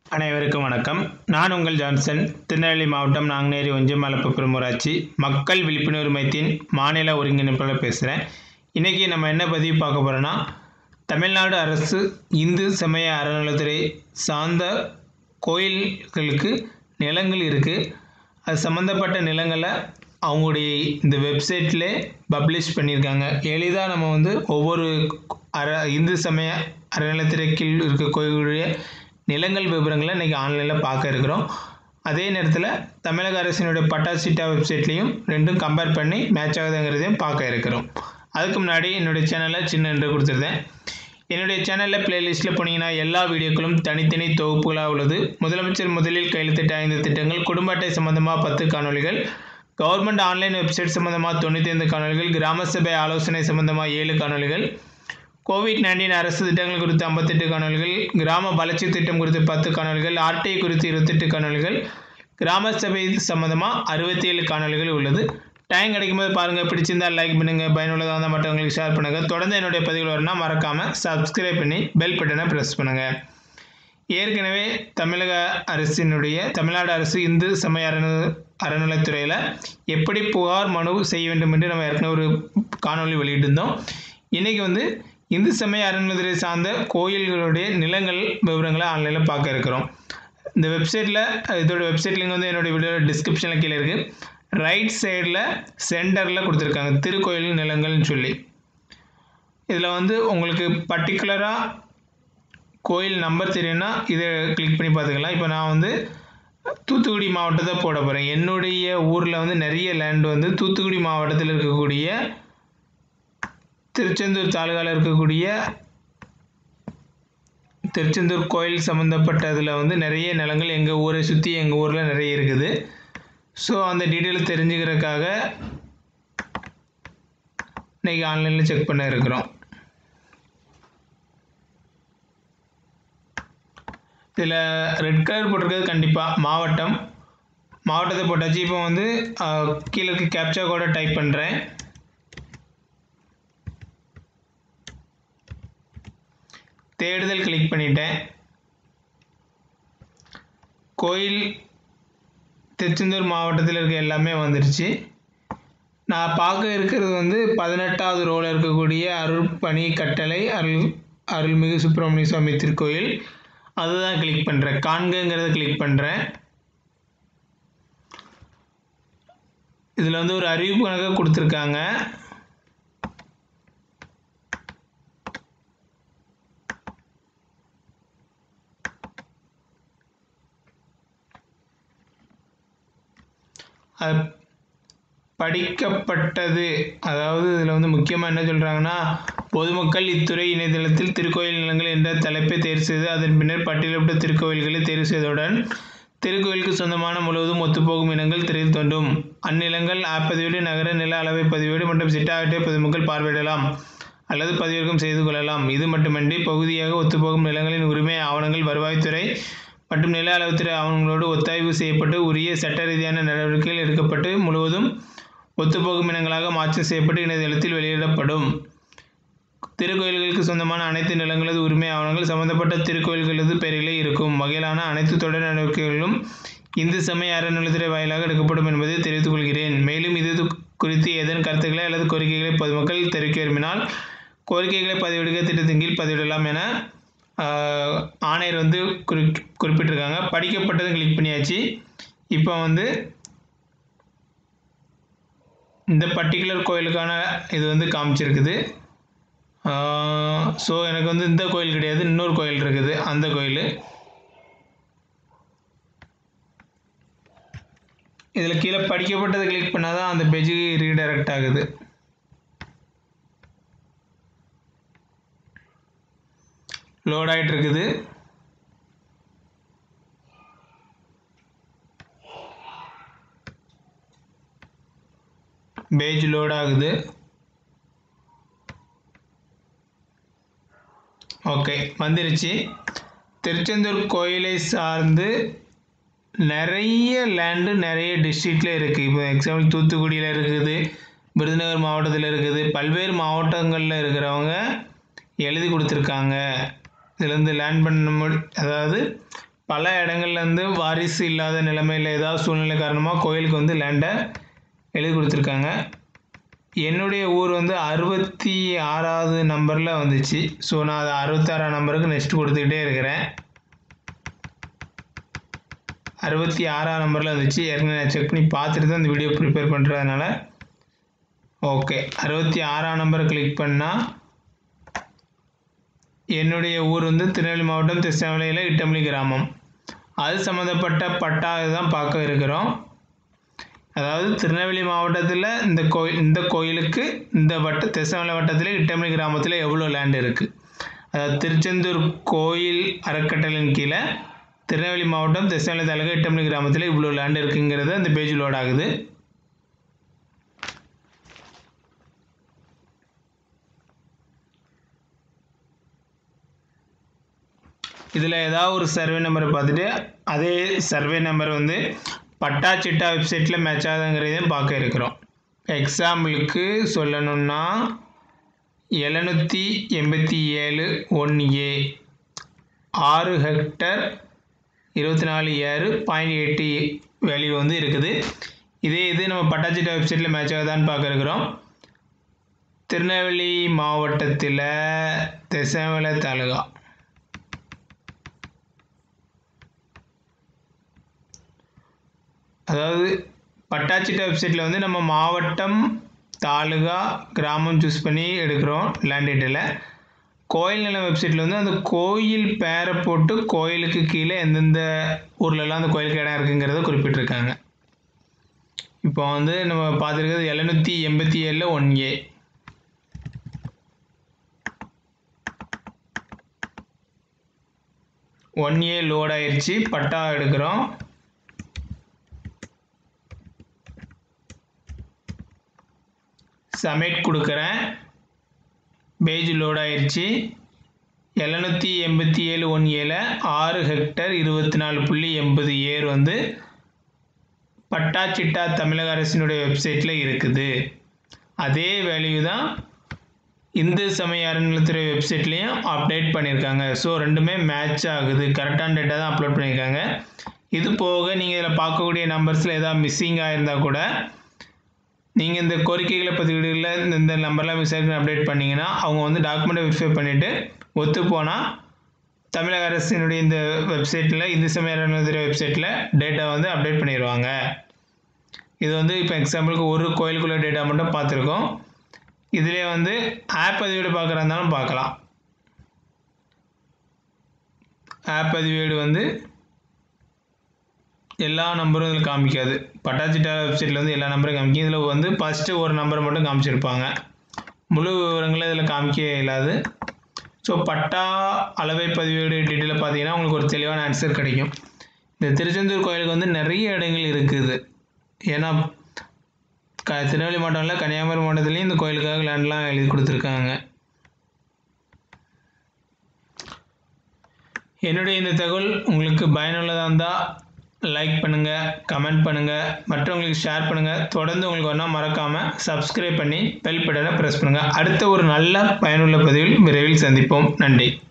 அனைவருக்கும் வணக்கம் நான் உங்கள் ஜான்சன் திருநெல்வேலி மாவட்டம் நாங்குநேரி ஒன்றியம் மலப்புப்புறம் ஊராட்சி மக்கள் விழிப்புணர்வு மையத்தின் மாநில ஒருங்கிணைப்பாளர் பேசுகிறேன் இன்றைக்கி நம்ம என்ன பதிவு பார்க்க போகிறோன்னா தமிழ்நாடு அரசு இந்து சமய அறநிலைத்துறை சார்ந்த கோயில்களுக்கு நிலங்கள் இருக்குது அது சம்மந்தப்பட்ட நிலங்களை அவங்களுடைய இந்த வெப்சைட்லே பப்ளிஷ் பண்ணியிருக்காங்க எளிதாக நம்ம வந்து ஒவ்வொரு அற இந்து சமய அறநிலைத்துறைக்கு இருக்க கோயிலுடைய நிலங்கள் விவரங்களை இன்றைக்கி ஆன்லைனில் பார்க்க இருக்கிறோம் அதே நேரத்தில் தமிழக அரசினுடைய பட்டா சிட்டா வெப்சைட்லேயும் ரெண்டும் கம்பேர் பண்ணி மேட்ச் ஆகுதுங்கிறதையும் பார்க்க இருக்கிறோம் அதுக்கு முன்னாடி என்னுடைய சேனலில் சின்ன என்று கொடுத்துருந்தேன் என்னுடைய சேனலில் பிளேலிஸ்ட்டில் போனீங்கன்னா எல்லா வீடியோக்களும் தனித்தனி தொகுப்புகளாக உள்ளது முதலமைச்சர் முதலில் கையெழுத்திட்ட ஐந்து திட்டங்கள் குடும்ப அட்டை சம்பந்தமாக பத்து காணொளிகள் கவர்மெண்ட் ஆன்லைன் வெப்சைட் சம்பந்தமாக தொண்ணூற்றி ஐந்து காணொளிகள் கிராம சபை ஆலோசனை சம்பந்தமாக ஏழு காணொளிகள் கோவிட் நைன்டீன் அரசு திட்டங்கள் குறித்து ஐம்பத்தெட்டு காணொலிகள் கிராம வளர்ச்சி திட்டம் குறித்து பத்து காணொலிகள் ஆர்டிஐ குறித்து இருபத்தெட்டு காணொலிகள் கிராம சபை சம்மந்தமாக அறுபத்தி ஏழு காணொலிகள் உள்ளது டைம் கிடைக்கும்போது பாருங்கள் பிடிச்சிருந்தால் லைக் பண்ணுங்கள் பயனுள்ளதாக இருந்தால் மற்றவங்களுக்கு ஷேர் பண்ணுங்கள் தொடர்ந்து என்னுடைய பதிவுகள் வரணும்னா மறக்காமல் சப்ஸ்கிரைப் பண்ணி பெல் பட்டனை ப்ரெஸ் பண்ணுங்கள் ஏற்கனவே தமிழக அரசினுடைய தமிழ்நாடு அரசு இந்து சமய அறநிலை அறநிலைத்துறையில் எப்படி புகார் மனு செய்ய வேண்டும் என்று நம்ம ஏற்கனவே ஒரு காணொலி வெளியிட்டிருந்தோம் இன்றைக்கி வந்து இந்து சமய அறநிலைத்துறை சார்ந்த கோயில்களுடைய நிலங்கள் விவரங்களை ஆன்லைனில் பார்க்க இருக்கிறோம் இந்த வெப்சைட்டில் இதோட வெப்சைட் லிங்க் வந்து என்னோடய வீடியோ டிஸ்கிரிப்ஷனில் கீழே இருக்குது ரைட் சைடில் சென்டரில் கொடுத்துருக்காங்க திருக்கோயில் நிலங்கள்னு சொல்லி இதில் வந்து உங்களுக்கு பர்டிகுலராக கோயில் நம்பர் தெரியும்னா இதை கிளிக் பண்ணி பார்த்துக்கலாம் இப்போ நான் வந்து தூத்துக்குடி மாவட்டத்தை போட போகிறேன் என்னுடைய ஊரில் வந்து நிறைய லேண்ட் வந்து தூத்துக்குடி மாவட்டத்தில் இருக்கக்கூடிய திருச்செந்தூர் தாலுகாவில் இருக்கக்கூடிய திருச்செந்தூர் கோயில் சம்மந்தப்பட்டதில் வந்து நிறைய நிலங்கள் எங்கள் ஊரை சுற்றி எங்கள் ஊரில் நிறைய இருக்குது ஸோ அந்த டீட்டெயில் தெரிஞ்சுக்கிறதுக்காக இன்றைக்கி ஆன்லைனில் செக் பண்ண இருக்கிறோம் இதில் ரெட் கலர் போட்டிருக்கிறது கண்டிப்பாக மாவட்டம் மாவட்டத்தை போட்டாச்சு இப்போ வந்து கீழே இருக்க கேப்சா கூட டைப் பண்ணுறேன் தேடுதல் கிளிக் பண்ணிட்டேன் கோயில் திருச்செந்தூர் மாவட்டத்தில் இருக்க எல்லாமே வந்துருச்சு நான் பார்க்க இருக்கிறது வந்து பதினெட்டாவது ரோவில் இருக்கக்கூடிய அருள்பணி கட்டளை அருள் அருள்மிகு சுப்பிரமணிய சுவாமி திருக்கோயில் அதுதான் கிளிக் பண்ணுறேன் காண்கங்கிறத கிளிக் பண்ணுறேன் இதில் வந்து ஒரு அறிவிப்பு கணக்காக கொடுத்துருக்காங்க அது படிக்கப்பட்டது அதாவது இதில் வந்து முக்கியமாக என்ன சொல்கிறாங்கன்னா பொதுமக்கள் இத்துறை இணையதளத்தில் திருக்கோயில் நிலங்கள் என்ற தலைப்பை தேர்வு செய்து அதன் பின்னர் பட்டியலிட்ட திருக்கோயில்களை தேர்வு செய்தவுடன் திருக்கோயிலுக்கு சொந்தமான முழுவதும் ஒத்துப்போகும் இனங்கள் தெரிந்து தோன்றும் அந்நிலங்கள் ஆப்பதிவேடு நகர நில அளவை பதிவேடு மற்றும் சிட்டாவட்டை பொதுமக்கள் பார்வையிடலாம் அல்லது பதிவிறக்கம் செய்து கொள்ளலாம் இது மட்டுமன்றி பகுதியாக ஒத்துப்போகும் நிலங்களின் உரிமை ஆவணங்கள் வருவாய்த்துறை மற்றும் நில அளவுத்துறை ஆவணங்களோடு ஒத்தாய்வு செய்யப்பட்டு உரிய சட்ட ரீதியான நடவடிக்கைகள் எடுக்கப்பட்டு முழுவதும் ஒத்துப்போகும் இனங்களாக மாற்றம் செய்யப்பட்டு இணையதளத்தில் வெளியிடப்படும் திருக்கோயில்களுக்கு சொந்தமான அனைத்து நிலங்களது உரிமை ஆவணங்கள் சம்பந்தப்பட்ட திருக்கோயில்களது பெயரிலே இருக்கும் வகையிலான அனைத்து தொடர் நடவடிக்கைகளும் இந்து சமய அறநிலைத்துறை வாயிலாக எடுக்கப்படும் என்பதை தெரிவித்துக் கொள்கிறேன் மேலும் இது குறித்து ஏதேனும் கருத்துக்களை அல்லது கோரிக்கைகளை பொதுமக்கள் தெரிவிக்க விரும்பினால் கோரிக்கைகளை பதிவிடுக திட்டத்தின் கீழ் பதிவிடலாம் என ஆணையர் வந்து குறி குறிப்பிட்டிருக்காங்க படிக்கப்பட்டதும் கிளிக் பண்ணியாச்சு இப்போ வந்து இந்த பர்டிகுலர் கோயிலுக்கான இது வந்து காமிச்சிருக்குது ஸோ எனக்கு வந்து இந்த கோயில் கிடையாது இன்னொரு கோயில் இருக்குது அந்த கோயில் இதில் கீழே படிக்கப்பட்டதை கிளிக் பண்ணால் தான் அந்த பேஜுக்கு ரீடைரக்ட் ஆகுது லோட் ஆகிட்டு இருக்குது பேஜ் லோட் ஆகுது ஓகே வந்துருச்சு திருச்செந்தூர் கோயிலை சார்ந்து நிறைய லேண்டு நிறைய டிஸ்ட்ரிக்டில் இருக்குது இப்போ எக்ஸாம்பிள் தூத்துக்குடியில் இருக்குது விருதுநகர் மாவட்டத்தில் இருக்குது பல்வேறு மாவட்டங்களில் இருக்கிறவங்க எழுதி கொடுத்துருக்காங்க இதுலேருந்து லேண்ட் பண்ண முடி அதாவது பல இடங்கள்லேருந்து வாரிசு இல்லாத நிலைமையில் ஏதாவது சூழ்நிலை காரணமாக கோயிலுக்கு வந்து லேண்டை எழுதி கொடுத்துருக்காங்க என்னுடைய ஊர் வந்து அறுபத்தி ஆறாவது நம்பரில் வந்துச்சு ஸோ நான் அதை அறுபத்தாறாம் நம்பருக்கு நெக்ஸ்ட் கொடுத்துக்கிட்டே இருக்கிறேன் அறுபத்தி ஆறாம் நம்பரில் வந்துச்சு ஏற்கனவே நான் செக் பண்ணி பார்த்துட்டு தான் இந்த வீடியோ ப்ரிப்பேர் பண்ணுறதுனால ஓகே அறுபத்தி ஆறாம் நம்பரை கிளிக் பண்ணால் என்னுடைய ஊர் வந்து திருநெல்வேலி மாவட்டம் திருச்சாவளையில் இட்டமலி கிராமம் அது சம்மந்தப்பட்ட பட்டா தான் பார்க்க இருக்கிறோம் அதாவது திருநெல்வேலி மாவட்டத்தில் இந்த கோயில் இந்த கோயிலுக்கு இந்த வட்ட திருச்சாவளை வட்டத்தில் இட்டமலி கிராமத்தில் எவ்வளோ லேண்ட் இருக்குது அதாவது திருச்செந்தூர் கோயில் அறக்கட்டளையின் கீழே திருநெல்வேலி மாவட்டம் திருச்சாவளை தாலுகா இட்டமலி கிராமத்தில் இவ்வளோ லேண்ட் இருக்குங்கிறது அந்த பேஜ் லோட் ஆகுது இதில் ஏதாவது ஒரு சர்வே நம்பரை பார்த்துட்டு அதே சர்வே நம்பர் வந்து பட்டா சிட்டா வெப்சைட்டில் மேட்ச் ஆகுதுங்கிறதையும் பார்க்க இருக்கிறோம் எக்ஸாம்பிளுக்கு சொல்லணும்னா எழுநூற்றி எண்பத்தி ஏழு ஒன் ஏ ஆறு ஹெக்டர் இருபத்தி நாலு ஏழு பாயிண்ட் எயிட்டு வேல்யூ வந்து இருக்குது இதே இது நம்ம பட்டாச்சிட்டா வெப்சைட்டில் மேட்ச் ஆகுதான்னு பார்க்க இருக்கிறோம் திருநெல்வேலி மாவட்டத்தில் திசைமலை தாலுகா அதாவது பட்டாச்சிட்ட வெப்சைட்டில் வந்து நம்ம மாவட்டம் தாலுகா கிராமம் சூஸ் பண்ணி எடுக்கிறோம் லேண்ட் டீட்டெயிலை கோயில் நிலம் வெப்சைட்டில் வந்து அந்த கோயில் பேரை போட்டு கோயிலுக்கு கீழே எந்தெந்த ஊர்லலாம் அந்த கோயிலுக்கு இடம் இருக்குங்கிறத குறிப்பிட்டிருக்காங்க இப்போ வந்து நம்ம பார்த்துருக்கிறது எழுநூற்றி எண்பத்தி ஏழில் one A one A load ஆயிடுச்சு பட்டா எடுக்கிறோம் சப்மிட் கொடுக்குறேன் பேஜ் லோட் ஆயிடுச்சு எழுநூற்றி எண்பத்தி ஏழு ஒன் ஏழு ஆறு ஹெக்டர் இருபத்தி நாலு புள்ளி எண்பது ஏர் வந்து பட்டா சிட்டா தமிழக அரசினுடைய வெப்சைட்டில் இருக்குது அதே வேல்யூ தான் இந்து சமய அறநிலைத்துறை வெப்சைட்லேயும் அப்டேட் பண்ணியிருக்காங்க ஸோ ரெண்டுமே மேட்ச் ஆகுது கரெக்டான டேட்டா தான் அப்லோட் பண்ணியிருக்காங்க இது போக நீங்கள் இதில் பார்க்கக்கூடிய நம்பர்ஸில் எதாவது மிஸ்ஸிங் ஆகிருந்தால் கூட நீங்கள் இந்த கோரிக்கைகளை பதிவுகளில் இந்த இந்த நம்பர்லாம் விசாரிக்க அப்டேட் பண்ணிங்கன்னா அவங்க வந்து டாக்குமெண்ட்டை வெரிஃபை பண்ணிவிட்டு ஒத்து போனால் தமிழக அரசினுடைய இந்த வெப்சைட்டில் இந்து சமய அறநிலையத்துறை வெப்சைட்டில் டேட்டா வந்து அப்டேட் பண்ணிடுவாங்க இது வந்து இப்போ எக்ஸாம்பிளுக்கு ஒரு கோயிலுக்குள்ள டேட்டா மட்டும் பார்த்துருக்கோம் இதிலே வந்து ஆப் பதிவேடு பார்க்குறா இருந்தாலும் பார்க்கலாம் ஆப் பதிவேடு வந்து எல்லா நம்பரும் இதில் காமிக்காது பட்டாச்சிட்டா வெப்சைட்டில் வந்து எல்லா நம்பரும் காமிக்கும் இதில் வந்து ஃபஸ்ட்டு ஒரு நம்பரை மட்டும் காமிச்சிருப்பாங்க முழு விவரங்களை இதில் காமிக்க இயலாது ஸோ பட்டா அளவை பதிவேடு டீட்டெயிலில் பார்த்தீங்கன்னா உங்களுக்கு ஒரு தெளிவான ஆன்சர் கிடைக்கும் இந்த திருச்செந்தூர் கோயிலுக்கு வந்து நிறைய இடங்கள் இருக்குது ஏன்னா க திருநெல்வேலி மாவட்டம்ல கன்னியாகுமரி மாவட்டத்துலேயும் இந்த கோயிலுக்காக லேண்ட்லாம் எழுதி கொடுத்துருக்காங்க என்னுடைய இந்த தகவல் உங்களுக்கு பயனுள்ளதாக இருந்தால் லைக் பண்ணுங்கள் கமெண்ட் பண்ணுங்கள் மற்றவங்களுக்கு ஷேர் பண்ணுங்கள் தொடர்ந்து உங்களுக்கு ஒன்றா மறக்காமல் சப்ஸ்கிரைப் பண்ணி பெல் பட்டனை ப்ரெஸ் பண்ணுங்கள் அடுத்த ஒரு நல்ல பயனுள்ள பதிவில் விரைவில் சந்திப்போம் நன்றி